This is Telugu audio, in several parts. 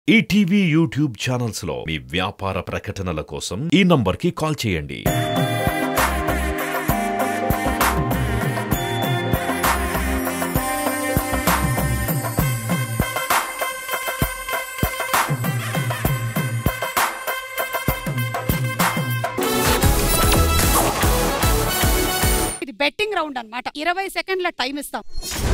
ఈటీవీ యూట్యూబ్ ఛానల్స్ లో మీ వ్యాపార ప్రకటనల కోసం ఈ నంబర్కి కాల్ చేయండి ఇది బెట్టింగ్ రౌండ్ అన్నమాట ఇరవై సెకండ్ల టైం ఇస్తాం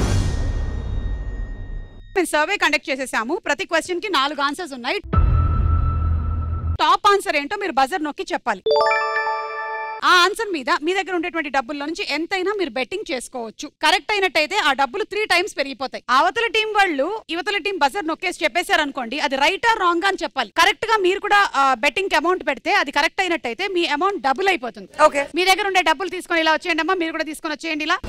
మేము సర్వే కండక్ట్ చేసేసాము ప్రతి క్వశ్చన్ కి నాలుగు ఆన్సర్స్ ఉన్నాయి టాప్ ఆన్సర్ ఏంటో మీరు బజర్ నొక్కి చెప్పాలి ఆ ఆన్సర్ మీద మీ దగ్గర ఉండేటువంటి డబ్బుల్లో నుంచి ఎంతైనా మీరు బెట్టింగ్ చేసుకోవచ్చు కరెక్ట్ అయినట్టయితే ఆ డబ్బులు త్రీ టైమ్స్ పెరిగిపోతాయి అవతల టీం వాళ్ళు యువతల టీం బజర్ నొక్కేసి చెప్పేశారు అనుకోండి అది రైట్ ఆర్ రాంగ్ అని చెప్పాలి కరెక్ట్ గా మీరు కూడా బెట్టింగ్ అమౌంట్ పెడితే అది కరెక్ట్ అయినట్టయితే మీ అమౌంట్ డబుల్ అయిపోతుంది ఓకే మీ దగ్గర ఉండే డబ్బులు తీసుకొని ఇలా వచ్చేయండి అమ్మా మీరు కూడా తీసుకొని వచ్చేయండి ఇలా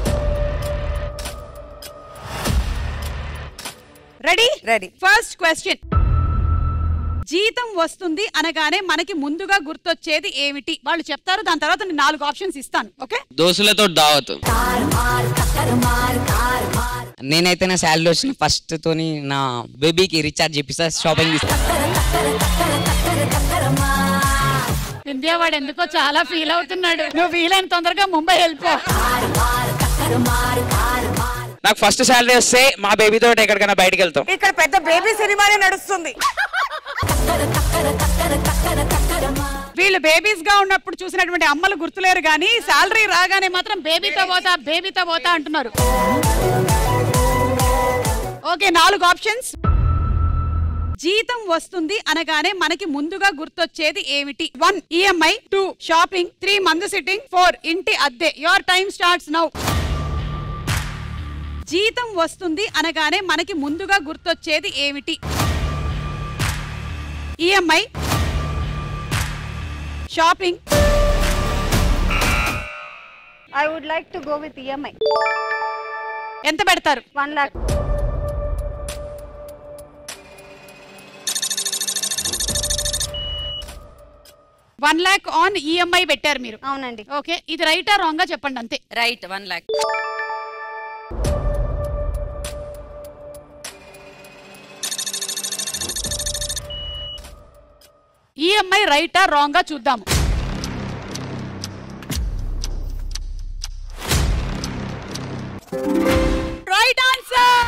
రెడీ రెడీ ఫస్ట్ క్వశ్చన్ జీతం వస్తుంది అనగానే మనకి ముందుగా గుర్తొచ్చేది ఏమిటి వాళ్ళు చెప్తారు దాని తర్వాత నేను నాలుగు ఆప్షన్స్ ఇస్తాను ఓకే దోస్తులతో దావత్ నేనైతే నా శాలరీ వచ్చిన ఫస్ట్ తోని నా బేబీకి రీఛార్జ్ చేపిస్తా షాపింగ్ చేస్తా వింధ్యావాడు ఎందుకో చాలా ఫీల్ అవుతున్నాడు నువ్వు వీలైన తొందరగా ముంబై వెళ్ళిపో నాకు ఫస్ట్ శాలరీ వస్తే మా బేబీతో ఎక్కడికైనా బయటకు వెళ్తాం ఇక్కడ పెద్ద బేబీ సినిమానే నడుస్తుంది వీళ్ళు బేబీస్ గా ఉన్నప్పుడు చూసినటువంటి అమ్మలు గుర్తులేరు కానీ శాలరీ రాగానే మాత్రం బేబీతో పోతా బేబీతో పోతా అంటున్నారు ఓకే నాలుగు ఆప్షన్స్ జీతం వస్తుంది అనగానే మనకి ముందుగా గుర్తొచ్చేది ఏమిటి one EMI two shopping three మందు సిట్టింగ్ ఫోర్ ఇంటి అద్దె యువర్ టైం స్టార్ట్స్ నౌ జీతం వస్తుంది అనగానే మనకి ముందుగా గుర్తొచ్చేది ఏమిటి EMI shopping I would like to go with EMI. ఎంత పెడతారు One lakh. One lakh on EMI పెట్టారు మీరు అవునండి ఓకే ఇది రైటా రాంగ్ గా చెప్పండి అంతే రైట్ వన్ లాక్ ఈఎంఐ రైటా రాంగ్ గా చూద్దాము రైట్ ఆన్సర్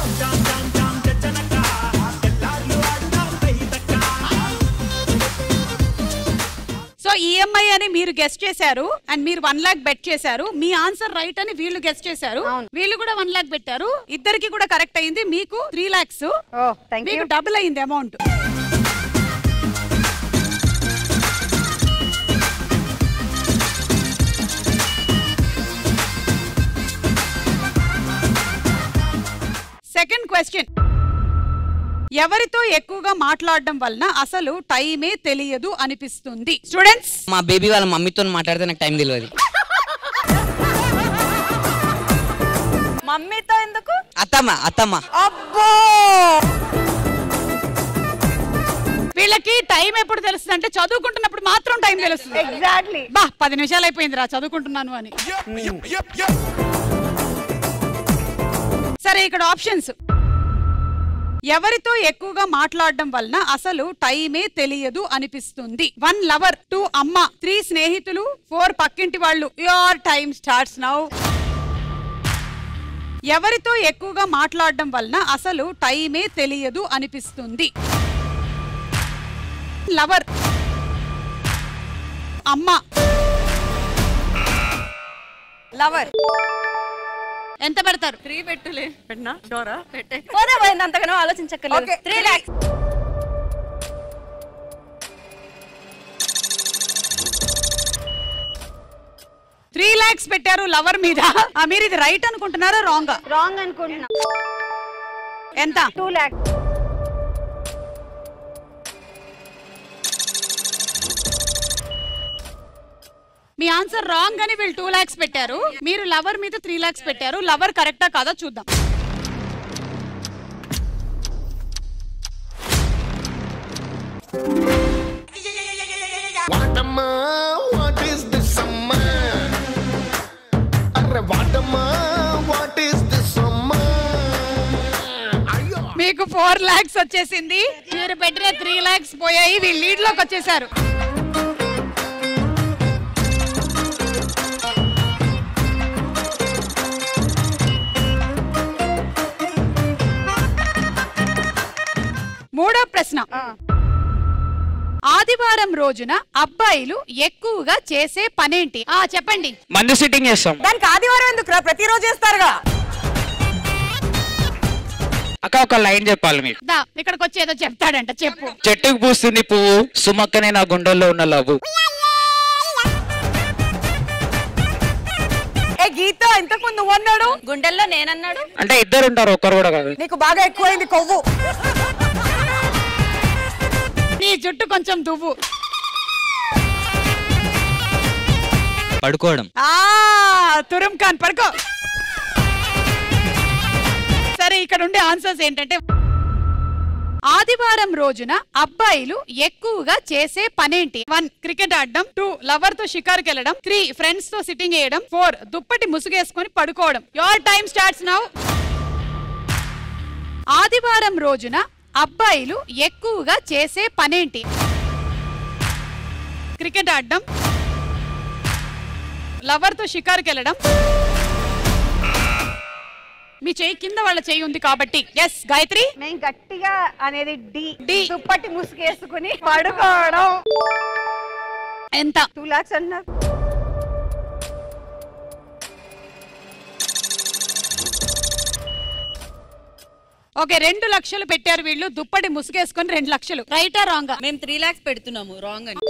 సో ఈఎంఐ అని మీరు గెస్ట్ చేశారు అండ్ మీరు వన్ లాక్ బెట్ చేశారు మీ ఆన్సర్ రైట్ అని వీళ్ళు గెస్ట్ చేశారు అవును. వీళ్ళు కూడా వన్ లాక్ పెట్టారు ఇద్దరికి కూడా కరెక్ట్ అయింది మీకు త్రీ లాక్స్ Oh, thank మీకు you. డబుల్ అయింది అమౌంట్ సెకండ్ క్వశ్చన్ ఎవరితో ఎక్కువగా మాట్లాడడం వలన అసలు టైమే తెలియదు అనిపిస్తుంది స్టూడెంట్స్ మా బేబీ వాళ్ళ మమ్మీతో మాట్లాడితే నాకు టైం తెలియదు మమ్మీతో ఎందుకు అత్తమ్మ అత్తమ్మ అబ్బో వీళ్ళకి టైం ఎప్పుడు తెలుస్తుంది అంటే చదువుకుంటున్నప్పుడు మాత్రం టైం తెలుస్తుంది Exactly. బా పది నిమిషాలు అయిపోయింది రా చదువుకుంటున్నాను అని సరే ఇక్కడ ఆప్షన్స్ ఎవరితో ఎక్కువగా మాట్లాడడం వలన అసలు టైమే తెలియదు అనిపిస్తుంది వన్ లవర్ టూ అమ్మ త్రీ స్నేహితులు ఫోర్ పక్కింటి వాళ్ళు యువర్ టైం స్టార్ట్స్ నౌ ఎవరితో ఎక్కువగా మాట్లాడడం వలన అసలు టైమే తెలియదు అనిపిస్తుంది లవర్ అమ్మ లవర్ ఎంత పెడతారు త్రీ పెట్టులే పెట్టినా షోరా పెట్టే పోదా పోయింది అంతగానో ఆలోచించక్కర్లేదు okay three lakhs three lakhs పెట్టారు లవర్ మీద ఆ, మీరు ఇది రైట్ అనుకుంటున్నారా రాంగ్ రాంగ్ అనుకుంటున్నా ఎంత టూ ల్యాక్ మీ ఆన్సర్ రాంగ్ అని వీళ్ళు టూ లాక్స్ పెట్టారు మీరు లవర్ మీద త్రీ లాక్స్ పెట్టారు లవర్ కరెక్టా కాదా చూద్దాం వాటమ్మా వాట్ ఈస్ దిస్ అమ్మా అరే వాటమ్మా వాట్ ఈస్ దిస్ అమ్మా అయ్యో మీకు ఫోర్ లాక్స్ వచ్చేసింది మీరు పెట్టిన త్రీ లాక్స్ పోయాయి వీళ్ళు లీడ్ లోకి వచ్చేసారు మూడో ప్రశ్న ఆదివారం రోజున అబ్బాయిలు ఎక్కువగా చేసే పనేంటి ఆ చెప్పండి మందు సిట్టింగ్ చేస్తాం దానికి ఆదివారం ఎందుకురా ప్రతిరోజు చేస్తారుగా అక్క ఒక లైన్ చెప్పాలి మీకు దా ఇక్కడికి వచ్చి ఏదో చెప్తాడంట చెప్పు చెట్టుకు పూస్తుంది పువ్వు సుమక్కనే నా గుండెల్లో ఉన్న లవ్వు ఏ గీత ఇంతకు ముందు నువ్వు అన్నాడు గుండెల్లో నేనన్నాడు అంటే ఇద్దరు ఉంటారు ఒక్కరు కూడా కాదు నీకు బాగా ఎక్కువైంది కొవ్వు నీ జుట్టు కొంచెం దువ్వు పడుకోవడం ఆ తురుం ఖాన్ పడుకో సరే ఇక్కడ ఉండే ఆన్సర్స్ ఏంటంటే ఆదివారం రోజున అబ్బాయిలు ఎక్కువగా చేసే పనేంటి వన్ క్రికెట్ ఆడడం టూ లవర్ తో షికార్కి వెళ్ళడం త్రీ ఫ్రెండ్స్ తో సిట్టింగ్ వేయడం ఫోర్ దుప్పటి ముసుగేసుకొని పడుకోవడం యోర్ టైం స్టార్ట్స్ నౌ ఆదివారం రోజున అబ్బాయిలు ఎక్కువగా చేసే పనేంటి క్రికెట్ ఆడడం లవర్ తో షికార్కి వెళ్ళడం మీ చేయి కింద వాళ్ళ చేయి ఉంది కాబట్టి ఎస్ గాయత్రి మేము గట్టిగా అనేది డి డి. దుప్పటి ముసుగేసుకుని పడుకోవడం ఎంత టూ లాక్స్ అన్నారు ఓకే రెండు లక్షలు పెట్టారు వీళ్ళు దుప్పటి ముసుగేసుకొని రెండు లక్షలు రైటా రాంగ్ మేము త్రీ లాక్స్ పెడుతున్నాము రాంగ్ అని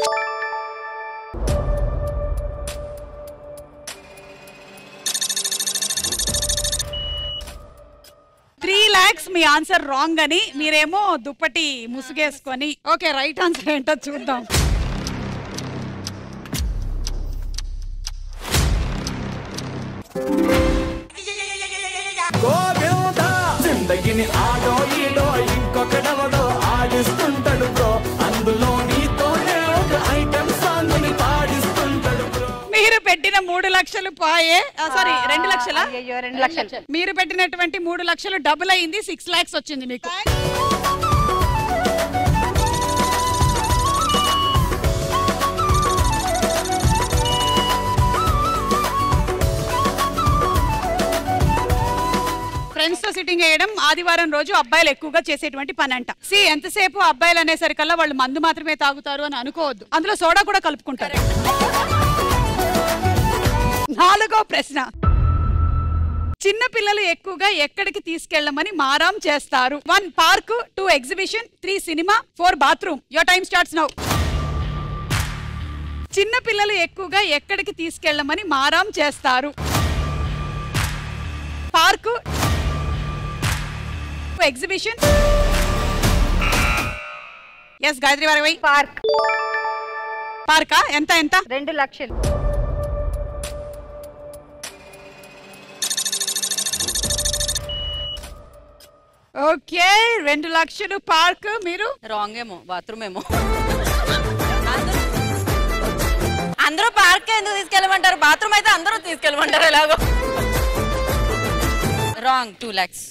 త్రీ లాక్స్ మీ ఆన్సర్ రాంగ్ అని మీరేమో దుప్పటి ముసుగేసుకొని ఓకే రైట్ ఆన్సర్ ఏంటో చూద్దాం జిందగిని ఆడో ఈడో ఇంకొకడెవడో ఆడిస్తుంటాడు బ్రో అందులో నీతోనే ఒక ఐటమ్ సాంగ్ ని పాడిస్తుంటాడు బ్రో మీరు పెట్టిన మూడు లక్షలు పాయే సారీ రెండు లక్షల అయ్యో రెండు లక్షలు మీరు పెట్టినటువంటి మూడు లక్షలు డబుల్ అయింది సిక్స్ లాక్స్ వచ్చింది మీకు ఫ్రెండ్స్ తో సిట్టింగ్ వేయడం ఆదివారం రోజు అబ్బాయిలు ఎక్కువగా చేసేటువంటి పని అంట సి ఎంతసేపు అబ్బాయిలు అనేసరికల్లా వాళ్ళు మందు మాత్రమే తాగుతారు అని అనుకోవద్దు అందులో సోడా కూడా కలుపుకుంటారు నాలుగో ప్రశ్న చిన్న పిల్లలు ఎక్కువగా ఎక్కడికి తీసుకెళ్లమని మారాం చేస్తారు one park two exhibition three cinema four bathroom your time starts now చిన్న పిల్లలు ఎక్కువగా ఎక్కడికి తీసుకెళ్లమని మారాం చేస్తారు పార్క్ ఎగ్జిబిషన్ ఎస్ గాయత్రి వారి పార్క్ పార్కా ఎంత ఎంత రెండు లక్షలు ఓకే రెండు లక్షలు పార్క్ మీరు రాంగ్ ఏమో బాత్రూమ్ ఏమో అందరూ పార్క్ ఎందుకు తీసుకెళ్ళమంటారు బాత్రూమ్ అయితే అందరూ తీసుకెళ్ళమంటారు ఎలాగో రాంగ్ టూ లాక్స్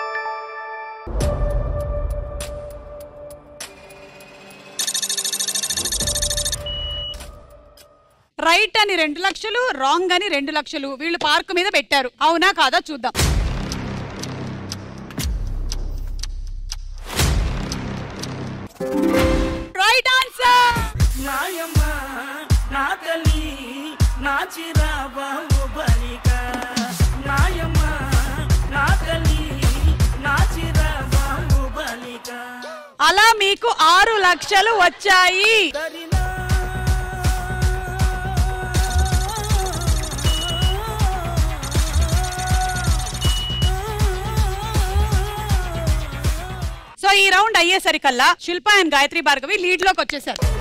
రైట్ అని రెండు లక్షలు రాంగ్ అని రెండు లక్షలు వీళ్ళు పార్క్ మీద పెట్టారు అవునా కాదా చూద్దాం రైట్ ఆన్సర్ నాయమ్మ నా తల్లి నా చిరాబాబు బలిక నాయమ్మ నా తల్లి నా చిరాబాబు బలిక అలా మీకు ఆరు లక్షలు వచ్చాయి దరినా సో ఈ రౌండ్ అయ్యేసరికల్లా శిల్ప అండ్ గాయత్రి భార్గవి లీడ్ లోకి వచ్చేసారు